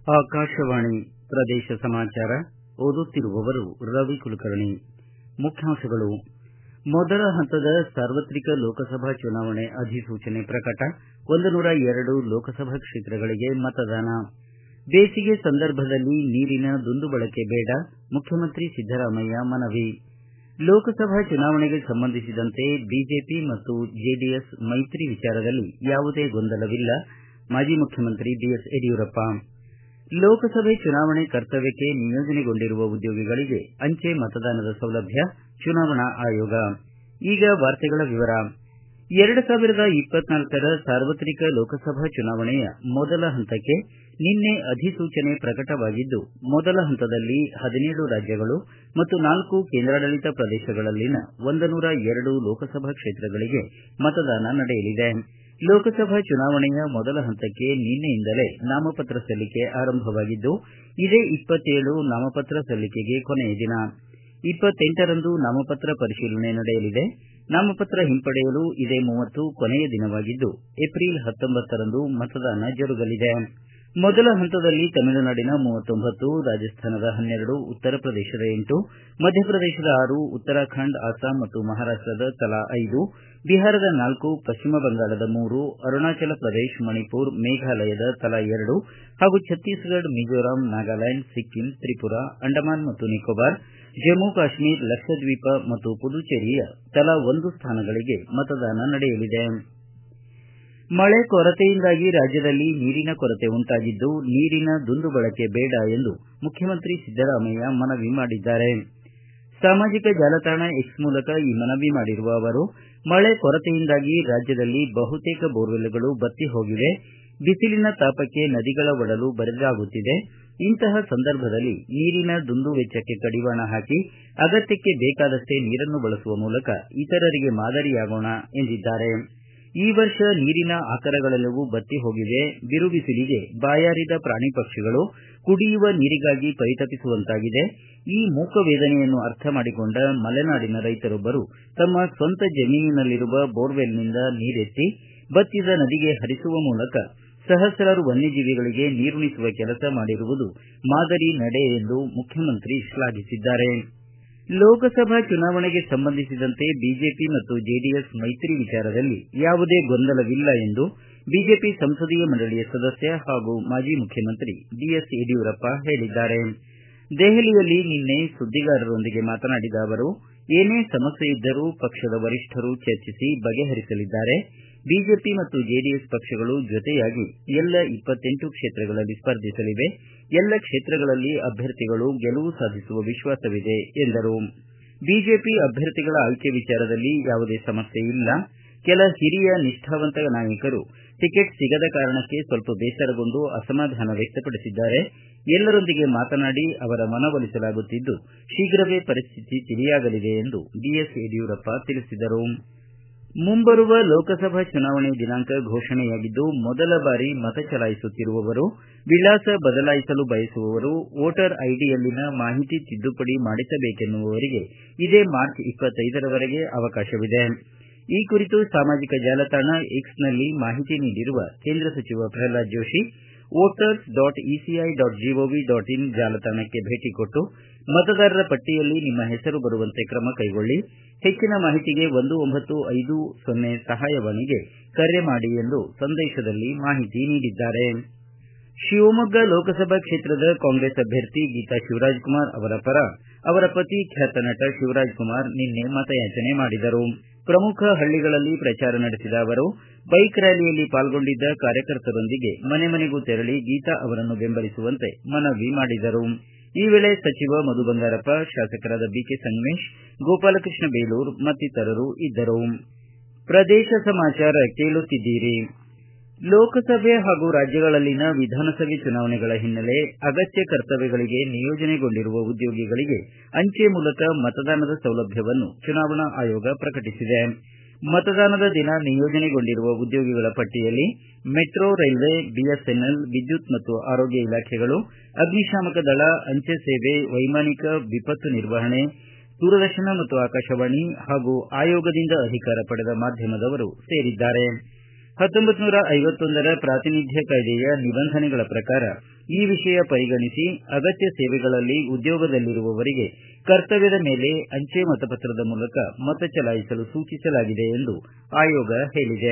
ಆಕಾಶವಾಣಿ ಪ್ರದೇಶ ಸಮಾಚಾರ ಓದುತ್ತಿರುವವರು ರವಿ ಕುಲಕರ್ಣಿ ಮುಖ್ಯಾಂಶಗಳು ಮೊದಲ ಹಂತದ ಸಾರ್ವತ್ರಿಕ ಲೋಕಸಭಾ ಚುನಾವಣೆ ಅಧಿಸೂಚನೆ ಪ್ರಕಟ ಒಂದು ನೂರ ಎರಡು ಲೋಕಸಭಾ ಕ್ಷೇತ್ರಗಳಿಗೆ ಮತದಾನ ಬೇಸಿಗೆ ಸಂದರ್ಭದಲ್ಲಿ ನೀರಿನ ದುಂದುಬಳಕೆ ಬೇಡ ಮುಖ್ಯಮಂತ್ರಿ ಸಿದ್ದರಾಮಯ್ಯ ಮನವಿ ಲೋಕಸಭಾ ಚುನಾವಣೆಗೆ ಸಂಬಂಧಿಸಿದಂತೆ ಬಿಜೆಪಿ ಮತ್ತು ಜೆಡಿಎಸ್ ಮೈತ್ರಿ ವಿಚಾರದಲ್ಲಿ ಯಾವುದೇ ಗೊಂದಲವಿಲ್ಲ ಮಾಜಿ ಮುಖ್ಯಮಂತ್ರಿ ಬಿಎಸ್ ಯಡಿಯೂರಪ್ಪ ಲೋಕಸಭೆ ಚುನಾವಣೆ ಕರ್ತವ್ಯಕ್ಕೆ ನಿಯೋಜನೆಗೊಂಡಿರುವ ಉದ್ಯೋಗಿಗಳಿಗೆ ಅಂಚೆ ಮತದಾನದ ಸೌಲಭ್ಯ ಚುನಾವಣಾ ಆಯೋಗ ಈಗ ವಾರ್ತೆಗಳ ವಿವರ ಎರಡು ಸಾವಿರದ ಇಪ್ಪತ್ನಾಲ್ಕರ ಸಾರ್ವತ್ರಿಕ ಲೋಕಸಭಾ ಚುನಾವಣೆಯ ಮೊದಲ ಹಂತಕ್ಕೆ ನಿನ್ನೆ ಅಧಿಸೂಚನೆ ಪ್ರಕಟವಾಗಿದ್ದು ಮೊದಲ ಹಂತದಲ್ಲಿ ಹದಿನೇಳು ರಾಜ್ಯಗಳು ಮತ್ತು ನಾಲ್ಕು ಕೇಂದ್ರಾಡಳಿತ ಪ್ರದೇಶಗಳಲ್ಲಿನ ಒಂದನೂರ ಎರಡು ಲೋಕಸಭಾ ಕ್ಷೇತ್ರಗಳಿಗೆ ಮತದಾನ ನಡೆಯಲಿದೆ ಲೋಕಸಭಾ ಚುನಾವಣೆಯ ಮೊದಲ ಹಂತಕ್ಕೆ ನಿನ್ನೆಯಿಂದಲೇ ನಾಮಪತ್ರ ಸಲ್ಲಿಕೆ ಆರಂಭವಾಗಿದ್ದು ಇದೇ ಇಪ್ಪತ್ತೇಳು ನಾಮಪತ್ರ ಸಲ್ಲಿಕೆಗೆ ಕೊನೆಯ ದಿನ ಇಪ್ಪತ್ತೆಂಟರಂದು ನಾಮಪತ್ರ ಪರಿಶೀಲನೆ ನಡೆಯಲಿದೆ ನಾಮಪತ್ರ ಹಿಂಪಡೆಯಲು ಇದೇ ಮೂವತ್ತು ಕೊನೆಯ ದಿನವಾಗಿದ್ದು ಏಪ್ರಿಲ್ ಹತ್ತೊಂಬತ್ತರಂದು ಮತದಾನ ಜರುಗಲಿದೆ ಮೊದಲ ಹಂತದಲ್ಲಿ ತಮಿಳುನಾಡಿನ ಮೂವತ್ತೊಂಬತ್ತು ರಾಜಸ್ಥಾನದ ಹನ್ನೆರಡು ಉತ್ತರ ಪ್ರದೇಶದ ಎಂಟು ಮಧ್ಯಪ್ರದೇಶದ ಆರು ಉತ್ತರಾಖಂಡ್ ಅಸ್ಸಾಂ ಮತ್ತು ಮಹಾರಾಷ್ಟದ ತಲಾ ಐದು ಬಿಹಾರದ ನಾಲ್ಕು ಪಶ್ಚಿಮ ಬಂಗಾಳದ ಮೂರು ಅರುಣಾಚಲ ಪ್ರದೇಶ ಮಣಿಪುರ ಮೇಘಾಲಯದ ತಲಾ ಎರಡು ಹಾಗೂ ಛತ್ತೀಸ್ಗಢ ಮಿಜೋರಾಂ ನಾಗಾಲ್ಯಾಂಡ್ ಸಿಕ್ಕಿಂ ತ್ರಿಪುರಾ ಅಂಡಮಾನ್ ಮತ್ತು ನಿಕೋಬಾರ್ ಜಮ್ಮು ಕಾಶ್ಮೀರ ಲಕ್ಷದ್ವೀಪ ಮತ್ತು ಪುದುಚೇರಿಯ ತಲಾ ಒಂದು ಸ್ಥಾನಗಳಿಗೆ ಮತದಾನ ನಡೆಯಲಿದೆ ಮಳೆ ಕೊರತೆಯಿಂದಾಗಿ ರಾಜ್ಯದಲ್ಲಿ ನೀರಿನ ಕೊರತೆ ಉಂಟಾಗಿದ್ದು ನೀರಿನ ದುಂದು ಬಳಕೆ ಬೇಡ ಎಂದು ಮುಖ್ಯಮಂತ್ರಿ ಸಿದ್ದರಾಮಯ್ಯ ಮನವಿ ಮಾಡಿದ್ದಾರೆ ಸಾಮಾಜಿಕ ಜಾಲತಾಣ ಎಕ್ಸ್ ಮೂಲಕ ಈ ಮನವಿ ಮಾಡಿರುವ ಅವರು ಮಳೆ ಕೊರತೆಯಿಂದಾಗಿ ರಾಜ್ಯದಲ್ಲಿ ಬಹುತೇಕ ಬೋರ್ವೆಲ್ಗಳು ಬತ್ತಿ ಹೋಗಿವೆ ಬಿಸಿಲಿನ ತಾಪಕ್ಕೆ ನದಿಗಳ ಒಡಲು ಬರಿದಾಗುತ್ತಿದೆ ಇಂತಹ ಸಂದರ್ಭದಲ್ಲಿ ನೀರಿನ ದುಂದು ವೆಚ್ಚಕ್ಕೆ ಕಡಿವಾಣ ಹಾಕಿ ಅಗತ್ಯಕ್ಕೆ ಬೇಕಾದಷ್ಟೇ ನೀರನ್ನು ಬಳಸುವ ಮೂಲಕ ಇತರರಿಗೆ ಮಾದರಿಯಾಗೋಣ ಎಂದಿದ್ದಾರೆ ಈ ವರ್ಷ ನೀರಿನ ಆಕರಗಳೆಲ್ಲವೂ ಬತ್ತಿ ಹೋಗಿವೆ ಬಿರು ಬಿಸಿಲಿಗೆ ಬಾಯಾರಿದ ಪ್ರಾಣಿ ಪಕ್ಷಿಗಳು ಕುಡಿಯುವ ನೀರಿಗಾಗಿ ಪರಿತಪಿಸುವಂತಾಗಿದೆ ಈ ಮೂಕ ವೇದನೆಯನ್ನು ಅರ್ಥ ಮಾಡಿಕೊಂಡ ಮಲೆನಾಡಿನ ರೈತರೊಬ್ಬರು ತಮ್ಮ ಸ್ವಂತ ಜಮೀನಿನಲ್ಲಿರುವ ಬೋರ್ವೆಲ್ನಿಂದ ನೀರೆತ್ತಿ ಬತ್ತಿದ ನದಿಗೆ ಹರಿಸುವ ಮೂಲಕ ಸಹಸ್ರಾರು ವನ್ಯಜೀವಿಗಳಿಗೆ ನೀರುಣಿಸುವ ಕೆಲಸ ಮಾಡಿರುವುದು ಮಾದರಿ ನಡೆ ಎಂದು ಮುಖ್ಯಮಂತ್ರಿ ಶ್ಲಾಘಿಸಿದ್ದಾರೆ ಲೋಕಸಭಾ ಚುನಾವಣೆಗೆ ಸಂಬಂಧಿಸಿದಂತೆ ಬಿಜೆಪಿ ಮತ್ತು ಜೆಡಿಎಸ್ ಮೈತ್ರಿ ವಿಚಾರದಲ್ಲಿ ಯಾವುದೇ ಗೊಂದಲವಿಲ್ಲ ಎಂದು ಬಿಜೆಪಿ ಸಂಸದೀಯ ಮಂಡಳಿಯ ಸದಸ್ಯ ಹಾಗೂ ಮಾಜಿ ಮುಖ್ಯಮಂತ್ರಿ ಬಿಎಸ್ ಯಡಿಯೂರಪ್ಪ ಹೇಳಿದ್ದಾರೆ ದೆಹಲಿಯಲ್ಲಿ ನಿನ್ನೆ ಸುದ್ದಿಗಾರರೊಂದಿಗೆ ಮಾತನಾಡಿದ ಅವರು ಏನೇ ಸಮಸ್ಯೆ ಇದ್ದರೂ ಪಕ್ಷದ ವರಿಷ್ಠರು ಚರ್ಚಿಸಿ ಬಗೆಹರಿಸಲಿದ್ದಾರೆ ಬಿಜೆಪಿ ಮತ್ತು ಜೆಡಿಎಸ್ ಪಕ್ಷಗಳು ಜೊತೆಯಾಗಿ ಎಲ್ಲ ಇಪ್ಪತ್ತೆಂಟು ಕ್ಷೇತ್ರಗಳಲ್ಲಿ ಸ್ಪರ್ಧಿಸಲಿವೆ ಎಲ್ಲ ಕ್ಷೇತ್ರಗಳಲ್ಲಿ ಅಭ್ಯರ್ಥಿಗಳು ಗೆಲುವು ಸಾಧಿಸುವ ವಿಶ್ವಾಸವಿದೆ ಎಂದರು ಬಿಜೆಪಿ ಅಭ್ಯರ್ಥಿಗಳ ಆಯ್ಕೆ ವಿಚಾರದಲ್ಲಿ ಯಾವುದೇ ಸಮಸ್ಯೆ ಇಲ್ಲ ಕೆಲ ಹಿರಿಯ ನಿಷ್ಠಾವಂತ ನಾಯಕರು ಟಿಕೆಟ್ ಸಿಗದ ಕಾರಣಕ್ಕೆ ಸ್ವಲ್ಪ ಬೇಸರಗೊಂಡು ಅಸಮಾಧಾನ ವ್ಯಕ್ತಪಡಿಸಿದ್ದಾರೆ ಎಲ್ಲರೊಂದಿಗೆ ಮಾತನಾಡಿ ಅವರ ಮನವೊಲಿಸಲಾಗುತ್ತಿದ್ದು ಶೀಘ್ರವೇ ಪರಿಸ್ಥಿತಿ ತಿಳಿಯಾಗಲಿದೆ ಎಂದು ಬಿಎಸ್ ಯಡಿಯೂರಪ್ಪ ತಿಳಿಸಿದರು ಮುಂಬರುವ ಲೋಕಸಭಾ ಚುನಾವಣೆ ದಿನಾಂಕ ಘೋಷಣೆಯಾಗಿದ್ದು ಮೊದಲ ಬಾರಿ ಮತ ಚಲಾಯಿಸುತ್ತಿರುವವರು ವಿಳಾಸ ಬದಲಾಯಿಸಲು ಬಯಸುವವರು ವೋಟರ್ ಐಡಿಯಲ್ಲಿನ ಮಾಹಿತಿ ತಿದ್ದುಪಡಿ ಮಾಡಿಸಬೇಕೆನ್ನುವವರಿಗೆ ಇದೇ ಮಾರ್ಚ್ ಇಪ್ಪತ್ತೈದರವರೆಗೆ ಅವಕಾಶವಿದೆ ಈ ಕುರಿತು ಸಾಮಾಜಿಕ ಜಾಲತಾಣ ಎಕ್ಸ್ನಲ್ಲಿ ಮಾಹಿತಿ ನೀಡಿರುವ ಕೇಂದ್ರ ಸಚಿವ Prahlad Joshi voters dot ECI dot GOV dot in ಜಾಲತಾಣಕ್ಕೆ ಭೇಟಿ ಕೊಟ್ಟು ಮತದಾರರ ಪಟ್ಟಿಯಲ್ಲಿ ನಿಮ್ಮ ಹೆಸರು ಬರುವಂತೆ ಕ್ರಮ ಕೈಗೊಳ್ಳಿ ಹೆಚ್ಚಿನ ಮಾಹಿತಿಗೆ ಒಂದು ಒಂಬತ್ತು ಐದು ಸೊನ್ನೆ ಸಹಾಯವಾಣಿಗೆ ಕರೆ ಮಾಡಿ ಎಂದು ಸಂದೇಶದಲ್ಲಿ ಮಾಹಿತಿ ನೀಡಿದ್ದಾರೆ ಶಿವಮೊಗ್ಗ ಲೋಕಸಭಾ ಕ್ಷೇತ್ರದ ಕಾಂಗ್ರೆಸ್ ಅಭ್ಯರ್ಥಿ ಗೀತಾ ಶಿವರಾಜಕುಮಾರ್ ಅವರ ಪರ ಅವರ ಪತಿ ಖ್ಯಾತ ನಟ ಶಿವರಾಜಕುಮಾರ್ ನಿನ್ನೆ ಮತಯಾಚನೆ ಮಾಡಿದರು ಪ್ರಮುಖ ಹಳ್ಳಿಗಳಲ್ಲಿ ಪ್ರಚಾರ ನಡೆಸಿದ ಅವರು ಬೈಕ್ ರ್ಯಾಲಿಯಲ್ಲಿ ಪಾಲ್ಗೊಂಡಿದ್ದ ಕಾರ್ಯಕರ್ತರೊಂದಿಗೆ ಮನೆ ಮನೆಗೂ ತೆರಳಿ ಗೀತಾ ಅವರನ್ನು ಬೆಂಬಲಿಸುವಂತೆ ಮನವಿ ಮಾಡಿದರು ಈ ವೇಳೆ ಸಚಿವ ಮಧು ಬಂಗಾರಪ್ಪ ಶಾಸಕರಾದ ಬಿಕೆ ಸಂಗಮೇಶ್ ಗೋಪಾಲಕೃಷ್ಣ ಬೇಲೂರ್ ಮತ್ತಿತರರು ಇದ್ದರು ಪ್ರದೇಶ ಸಮಾಚಾರ ಕೇಳುತ್ತಿದ್ದೀರಿ ಲೋಕಸಭೆ ಹಾಗೂ ರಾಜ್ಯಗಳಲ್ಲಿನ ವಿಧಾನಸಭೆ ಚುನಾವಣೆಗಳ ಹಿನ್ನೆಲೆ ಅಗತ್ಯ ಕರ್ತವ್ಯಗಳಿಗೆ ನಿಯೋಜನೆಗೊಂಡಿರುವ ಉದ್ಯೋಗಿಗಳಿಗೆ ಅಂಚೆ ಮೂಲಕ ಮತದಾನದ ಸೌಲಭ್ಯವನ್ನು ಚುನಾವಣಾ ಆಯೋಗ ಪ್ರಕಟಿಸಿದೆ ಮತದಾನದ ದಿನ ನಿಯೋಜನೆಗೊಂಡಿರುವ ಉದ್ಯೋಗಿಗಳ ಪಟ್ಟಿಯಲ್ಲಿ ಮೆಟ್ರೋ ರೈಲ್ವೆ ಬಿಎಸ್ಎನ್ಎಲ್ ವಿದ್ಯುತ್ ಮತ್ತು ಆರೋಗ್ಯ ಇಲಾಖೆಗಳು ಅಗ್ನಿಶಾಮಕ ದಳ ಅಂಚೆ ಸೇವೆ ವೈಮಾನಿಕ ವಿಪತ್ತು ನಿರ್ವಹಣೆ ದೂರದರ್ಶನ ಮತ್ತು ಆಕಾಶವಾಣಿ ಹಾಗೂ ಆಯೋಗದಿಂದ ಅಧಿಕಾರ ಪಡೆದ ಮಾಧ್ಯಮದವರು ಸೇರಿದ್ದಾರೆ ಹತ್ತೊಂಬತ್ತು ನೂರ ಐವತ್ತೊಂದರ ಪ್ರಾತಿನಿಧ್ಯ ಕಾಯ್ದೆಯ ನಿಬಂಧನೆಗಳ ಪ್ರಕಾರ ಈ ವಿಷಯ ಪರಿಗಣಿಸಿ ಅಗತ್ಯ ಸೇವೆಗಳಲ್ಲಿ ಉದ್ಯೋಗದಲ್ಲಿರುವವರಿಗೆ ಕರ್ತವ್ಯದ ಮೇಲೆ ಅಂಚೆ ಮತಪತ್ರದ ಮೂಲಕ ಮತ ಚಲಾಯಿಸಲು ಸೂಚಿಸಲಾಗಿದೆ ಎಂದು ಆಯೋಗ ಹೇಳಿದೆ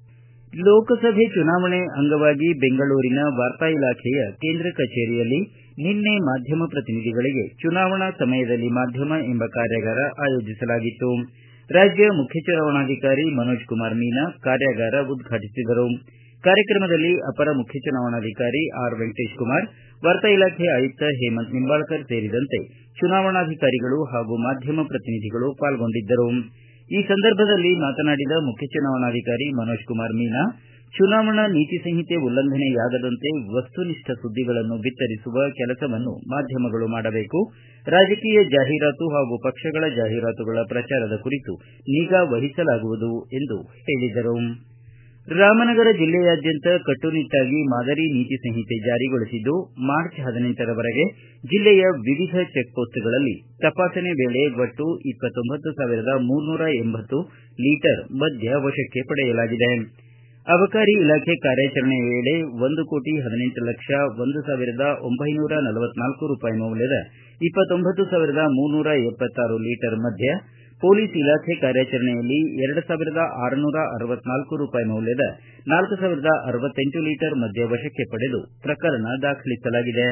ಲೋಕಸಭೆ ಚುನಾವಣೆ ಅಂಗವಾಗಿ ಬೆಂಗಳೂರಿನ ವಾರ್ತಾ ಇಲಾಖೆಯ ಕೇಂದ್ರ ಕಚೇರಿಯಲ್ಲಿ ನಿನ್ನೆ ಮಾಧ್ಯಮ ಪ್ರತಿನಿಧಿಗಳಿಗೆ ಚುನಾವಣಾ ಸಮಯದಲ್ಲಿ ಮಾಧ್ಯಮ ಎಂಬ ಕಾರ್ಯಾಗಾರ ಆಯೋಜಿಸಲಾಗಿತ್ತು ರಾಜ್ಯ ಮುಖ್ಯ ಚುನಾವಣಾಧಿಕಾರಿ ಮನೋಜ್ ಕುಮಾರ್ ಮೀನಾ ಕಾರ್ಯಾಗಾರ ಉದ್ಘಾಟಿಸಿದರು ಕಾರ್ಯಕ್ರಮದಲ್ಲಿ ಅಪರ ಮುಖ್ಯ ಚುನಾವಣಾಧಿಕಾರಿ ಆರ್ ವೆಂಕಟೇಶ್ ಕುಮಾರ್ ವಾರ್ತಾ ಇಲಾಖೆ ಆಯುಕ್ತ ಹೇಮಂತ್ ನಿಂಬಾಳ್ಕರ್ ಸೇರಿದಂತೆ ಚುನಾವಣಾಧಿಕಾರಿಗಳು ಹಾಗೂ ಮಾಧ್ಯಮ ಪ್ರತಿನಿಧಿಗಳು ಪಾಲ್ಗೊಂಡಿದ್ದರು ಈ ಸಂದರ್ಭದಲ್ಲಿ ಮಾತನಾಡಿದ ಮುಖ್ಯ ಚುನಾವಣಾಧಿಕಾರಿ ಮನೋಜ್ ಕುಮಾರ್ ಮೀನಾ ಚುನಾವಣಾ ನೀತಿ ಸಂಹಿತೆ ಉಲ್ಲಂಘನೆಯಾಗದಂತೆ ವಸ್ತುನಿಷ್ಠ ಸುದ್ದಿಗಳನ್ನು ಬಿತ್ತರಿಸುವ ಕೆಲಸವನ್ನು ಮಾಧ್ಯಮಗಳು ಮಾಡಬೇಕು ರಾಜಕೀಯ ಜಾಹೀರಾತು ಹಾಗೂ ಪಕ್ಷಗಳ ಜಾಹೀರಾತುಗಳ ಪ್ರಚಾರದ ಕುರಿತು ನಿಗಾ ವಹಿಸಲಾಗುವುದು ಎಂದು ಹೇಳಿದರು ರಾಮನಗರ ಜಿಲ್ಲೆಯಾದ್ಯಂತ ಕಟ್ಟುನಿಟ್ಟಾಗಿ ಮಾದರಿ ನೀತಿ ಸಂಹಿತೆ ಜಾರಿಗೊಳಿಸಿದ್ದು ಮಾರ್ಚ್ ಹದಿನೆಂಟರವರೆಗೆ ಜಿಲ್ಲೆಯ ವಿವಿಧ ಚೆಕ್ಪೋಸ್ಟ್ಗಳಲ್ಲಿ ತಪಾಸಣೆ ವೇಳೆ ಒಟ್ಟು ಇಪ್ಪತ್ತೊಂಬತ್ತು ಸಾವಿರದ ಮೂರ್ನೂರ ಎಂಬತ್ತು ಲೀಟರ್ ಮದ್ಯ ವಶಕ್ಕೆ ಪಡೆಯಲಾಗಿದೆ ಅಬಕಾರಿ ಇಲಾಖೆ ಕಾರ್ಯಾಚರಣೆ ವೇಳೆ ಒಂದು ಕೋಟಿ ಹದಿನೆಂಟು ಲಕ್ಷ ಒಂದು ಸಾವಿರದ ಒಂಬೈನೂರ ನಲವತ್ನಾಲ್ಕು ರೂಪಾಯಿ ಮೌಲ್ಯದ ಇಪ್ಪತ್ತೊಂಬತ್ತು ಸಾವಿರದ ಮೂರ್ನೂರ ಎಪ್ಪತ್ತಾರು ಲೀಟರ್ ಮದ್ಯ ಪೊಲೀಸ್ ಇಲಾಖೆ ಕಾರ್ಯಾಚರಣೆಯಲ್ಲಿ ಎರಡು ಸಾವಿರದ ಆರುನೂರ ಅರವತ್ನಾಲ್ಕು ರೂಪಾಯಿ ಮೌಲ್ಯದ ನಾಲ್ಕು ಸಾವಿರದ ಅರವತ್ತೆಂಟು ಲೀಟರ್ ಮದ್ಯ ವಶಕ್ಕೆ ಪಡೆದು ಪ್ರಕರಣ ದಾಖಲಿಸಲಾಗಿದೆ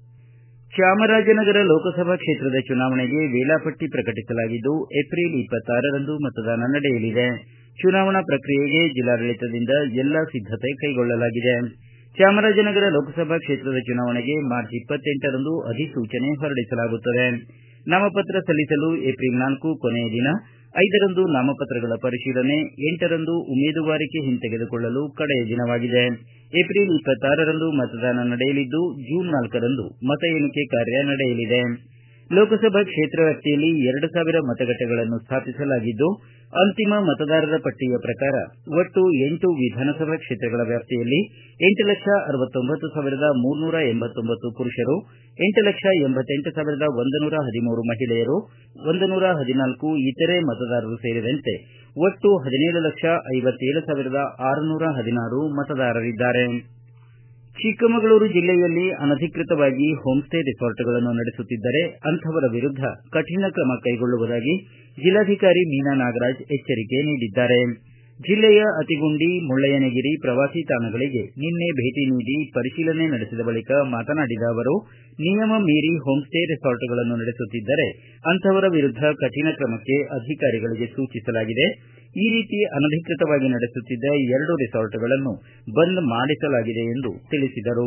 ಚಾಮರಾಜನಗರ ಲೋಕಸಭಾ ಕ್ಷೇತ್ರದ ಚುನಾವಣೆಗೆ ವೇಳಾಪಟ್ಟಿ ಪ್ರಕಟಿಸಲಾಗಿದ್ದು ಏಪ್ರಿಲ್ ಇಪ್ಪತ್ತಾರರಂದು ಮತದಾನ ನಡೆಯಲಿದೆ ಚುನಾವಣಾ ಪ್ರಕ್ರಿಯೆಗೆ ಜಿಲ್ಲಾಡಳಿತದಿಂದ ಎಲ್ಲ ಸಿದ್ದತೆ ಕೈಗೊಳ್ಳಲಾಗಿದೆ ಚಾಮರಾಜನಗರ ಲೋಕಸಭಾ ಕ್ಷೇತ್ರದ ಚುನಾವಣೆಗೆ ಮಾರ್ಚ್ ಇಪ್ಪತ್ತೆಂಟರಂದು ಅಧಿಸೂಚನೆ ಹೊರಡಿಸಲಾಗುತ್ತದೆ ನಾಮಪತ್ರ ಸಲ್ಲಿಸಲು ಏಪ್ರಿಲ್ ನಾಲ್ಕು ಕೊನೆಯ ದಿನ ಐದರಂದು ನಾಮಪತ್ರಗಳ ಪರಿಶೀಲನೆ ಎಂಟರಂದು ಉಮೇದುವಾರಿಕೆ ಹಿಂತೆಗೆದುಕೊಳ್ಳಲು ಕಡೆಯ ದಿನವಾಗಿದೆ ಏಪ್ರಿಲ್ ಇಪ್ಪತ್ತಾರರಂದು ಮತದಾನ ನಡೆಯಲಿದ್ದು ಜೂನ್ ನಾಲ್ಕರಂದು ಮತ ಎಣಿಕೆ ಕಾರ್ಯ ನಡೆಯಲಿದೆ ಲೋಕಸಭಾ ಕ್ಷೇತ್ರ ವ್ಯಾಪ್ತಿಯಲ್ಲಿ ಎರಡು ಸಾವಿರ ಮತಗಟ್ಟೆಗಳನ್ನು ಸ್ಥಾಪಿಸಲಾಗಿದ್ದು ಅಂತಿಮ ಮತದಾರರ ಪಟ್ಟಿಯ ಪ್ರಕಾರ ಒಟ್ಟು ಎಂಟು ವಿಧಾನಸಭಾ ಕ್ಷೇತ್ರಗಳ ವ್ಯಾಪ್ತಿಯಲ್ಲಿ ಎಂಟು ಲಕ್ಷ ಅರವತ್ತೊಂಬತ್ತು ಸಾವಿರದ ಮೂರ್ನೂರ ಎಂಬತ್ತೊಂಬತ್ತು ಪುರುಷರು ಎಂಟು ಲಕ್ಷ ಎಂಬತ್ತೆಂಟು ಸಾವಿರದ ಒಂದು ನೂರ ಹದಿಮೂರು ಮಹಿಳೆಯರು ಒಂದು ನೂರ ಹದಿನಾಲ್ಕು ಇತರೆ ಮತದಾರರು ಸೇರಿದಂತೆ ಒಟ್ಟು ಹದಿನೇಳು ಲಕ್ಷ ಐವತ್ತೇಳು ಸಾವಿರದ ಆರುನೂರ ಹದಿನಾರು ಮತದಾರರಿದ್ದಾರೆ ಚಿಕ್ಕಮಗಳೂರು ಜಿಲ್ಲೆಯಲ್ಲಿ ಅನಧಿಕೃತವಾಗಿ ಹೋಂಸ್ಟೇ ರೆಸಾರ್ಟ್ಗಳನ್ನು ನಡೆಸುತ್ತಿದ್ದರೆ ಅಂತಹವರ ವಿರುದ್ಧ ಕಠಿಣ ಕ್ರಮ ಕೈಗೊಳ್ಳುವುದಾಗಿ ಜಿಲ್ಲಾಧಿಕಾರಿ ಮೀನಾ ನಾಗರಾಜ್ ಎಚ್ಚರಿಕೆ ನೀಡಿದ್ದಾರೆ ಜಿಲ್ಲೆಯ ಅತಿಗುಂಡಿ ಮುಳ್ಳಯ್ಯನಗಿರಿ ಪ್ರವಾಸಿ ತಾಣಗಳಿಗೆ ನಿನ್ನೆ ಭೇಟಿ ನೀಡಿ ಪರಿಶೀಲನೆ ನಡೆಸಿದ ಬಳಿಕ ಮಾತನಾಡಿದ ಅವರು ನಿಯಮ ಮೀರಿ ಹೋಂಸ್ಟೇ ರೆಸಾರ್ಟ್ಗಳನ್ನು ನಡೆಸುತ್ತಿದ್ದರೆ ಅಂತಹವರ ವಿರುದ್ಧ ಕಠಿಣ ಕ್ರಮಕ್ಕೆ ಅಧಿಕಾರಿಗಳಿಗೆ ಸೂಚಿಸಲಾಗಿದೆ ಈ ರೀತಿ ಅನಧಿಕೃತವಾಗಿ ನಡೆಸುತ್ತಿದ್ದ ಎರಡು ರೆಸಾರ್ಟ್ಗಳನ್ನು ಬಂದ್ ಮಾಡಿಸಲಾಗಿದೆ ಎಂದು ತಿಳಿಸಿದರು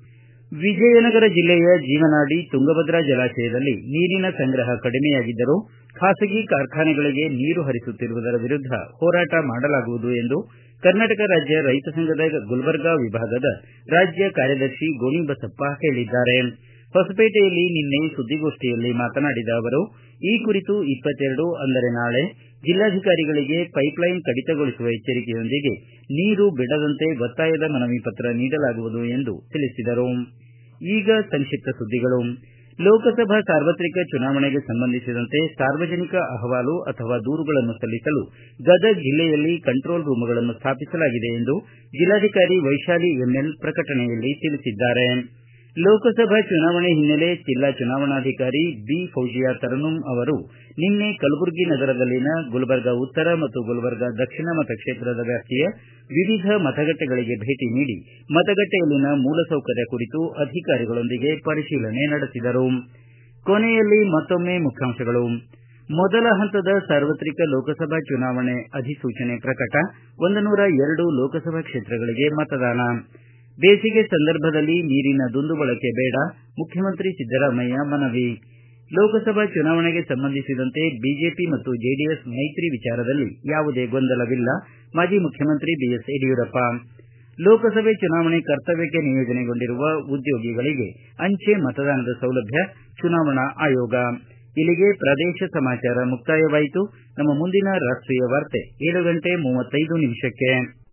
ವಿಜಯನಗರ ಜಿಲ್ಲೆಯ ಜೀವನಾಡಿ ತುಂಗಭದ್ರಾ ಜಲಾಶಯದಲ್ಲಿ ನೀರಿನ ಸಂಗ್ರಹ ಕಡಿಮೆಯಾಗಿದ್ದರೂ ಖಾಸಗಿ ಕಾರ್ಖಾನೆಗಳಿಗೆ ನೀರು ಹರಿಸುತ್ತಿರುವುದರ ವಿರುದ್ಧ ಹೋರಾಟ ಮಾಡಲಾಗುವುದು ಎಂದು ಕರ್ನಾಟಕ ರಾಜ್ಯ ರೈತ ಸಂಘದ ಗುಲ್ಬರ್ಗಾ ವಿಭಾಗದ ರಾಜ್ಯ ಕಾರ್ಯದರ್ಶಿ ಗೋಣಿಬಸಪ್ಪ ಹೇಳಿದ್ದಾರೆ ಹೊಸಪೇಟೆಯಲ್ಲಿ ನಿನ್ನೆ ಸುದ್ದಿಗೋಷ್ಠಿಯಲ್ಲಿ ಮಾತನಾಡಿದ ಅವರು ಈ ಕುರಿತು ಇಪ್ಪತ್ತೆರಡು ಅಂದರೆ ನಾಳೆ ಜಿಲ್ಲಾಧಿಕಾರಿಗಳಿಗೆ ಪೈಪ್ಲೈನ್ ಕಡಿತಗೊಳಿಸುವ ಎಚ್ಚರಿಕೆಯೊಂದಿಗೆ ನೀರು ಬಿಡದಂತೆ ಒತ್ತಾಯದ ಮನವಿ ಪತ್ರ ನೀಡಲಾಗುವುದು ಎಂದು ತಿಳಿಸಿದರು ಈಗ ಸಂಕ್ಷಿಪ್ತ ಸುದ್ದಿಗಳು ಲೋಕಸಭಾ ಸಾರ್ವತ್ರಿಕ ಚುನಾವಣೆಗೆ ಸಂಬಂಧಿಸಿದಂತೆ ಸಾರ್ವಜನಿಕ ಅಹವಾಲು ಅಥವಾ ದೂರುಗಳನ್ನು ಸಲ್ಲಿಸಲು ಗದಗ ಜಿಲ್ಲೆಯಲ್ಲಿ ಕಂಟ್ರೋಲ್ ರೂಂಗಳನ್ನು ಸ್ಥಾಪಿಸಲಾಗಿದೆ ಎಂದು ಜಿಲ್ಲಾಧಿಕಾರಿ ವೈಶಾಲಿ ಎಂಎಲ್ ಪ್ರಕಟಣೆಯಲ್ಲಿ ತಿಳಿಸಿದ್ದಾರೆ ಲೋಕಸಭಾ ಚುನಾವಣೆ ಹಿನ್ನೆಲೆ ಜಿಲ್ಲಾ ಚುನಾವಣಾಧಿಕಾರಿ ಬಿ ಫೌಜಿಯಾ ತರನುಂ ಅವರು ನಿನ್ನೆ ಕಲಬುರಗಿ ನಗರದಲ್ಲಿನ ಗುಲ್ಬರ್ಗಾ ಉತ್ತರ ಮತ್ತು ಗುಲ್ಬರ್ಗಾ ದಕ್ಷಿಣ ಮತಕ್ಷೇತ್ರದ ವ್ಯಾಪ್ತಿಯ ವಿವಿಧ ಮತಗಟ್ಟೆಗಳಿಗೆ ಭೇಟಿ ನೀಡಿ ಮತಗಟ್ಟೆಯಲ್ಲಿನ ಮೂಲಸೌಕರ್ಯ ಕುರಿತು ಅಧಿಕಾರಿಗಳೊಂದಿಗೆ ಪರಿಶೀಲನೆ ನಡೆಸಿದರು ಕೊನೆಯಲ್ಲಿ ಮತ್ತೊಮ್ಮೆ ಮುಖ್ಯಾಂಶಗಳು ಮೊದಲ ಹಂತದ ಸಾರ್ವತ್ರಿಕ ಲೋಕಸಭಾ ಚುನಾವಣೆ ಅಧಿಸೂಚನೆ ಪ್ರಕಟ ಒಂದು ನೂರ ಎರಡು ಲೋಕಸಭಾ ಕ್ಷೇತ್ರಗಳಿಗೆ ಮತದಾನ ಬೇಸಿಗೆ ಸಂದರ್ಭದಲ್ಲಿ ನೀರಿನ ದುಂದು ಬಳಕೆ ಬೇಡ ಮುಖ್ಯಮಂತ್ರಿ ಸಿದ್ದರಾಮಯ್ಯ ಮನವಿ ಲೋಕಸಭಾ ಚುನಾವಣೆಗೆ ಸಂಬಂಧಿಸಿದಂತೆ ಬಿಜೆಪಿ ಮತ್ತು ಜೆಡಿಎಸ್ ಮೈತ್ರಿ ವಿಚಾರದಲ್ಲಿ ಯಾವುದೇ ಗೊಂದಲವಿಲ್ಲ ಮಾಜಿ ಮುಖ್ಯಮಂತ್ರಿ ಬಿಎಸ್ ಯಡಿಯೂರಪ್ಪ ಲೋಕಸಭೆ ಚುನಾವಣೆ ಕರ್ತವ್ಯಕ್ಕೆ ನಿಯೋಜನೆಗೊಂಡಿರುವ ಉದ್ಯೋಗಿಗಳಿಗೆ ಅಂಚೆ ಮತದಾನದ ಸೌಲಭ್ಯ ಚುನಾವಣಾ ಆಯೋಗ ಇಲ್ಲಿಗೆ ಪ್ರದೇಶ ಸಮಾಚಾರ ಮುಕ್ತಾಯವಾಯಿತು ನಮ್ಮ ಮುಂದಿನ ರಾಷ್ಟೀಯ ವಾರ್ತೆ ಏಳು ಗಂಟೆ ಮೂವತ್ತೈದು ನಿಮಿಷಕ್ಕೆ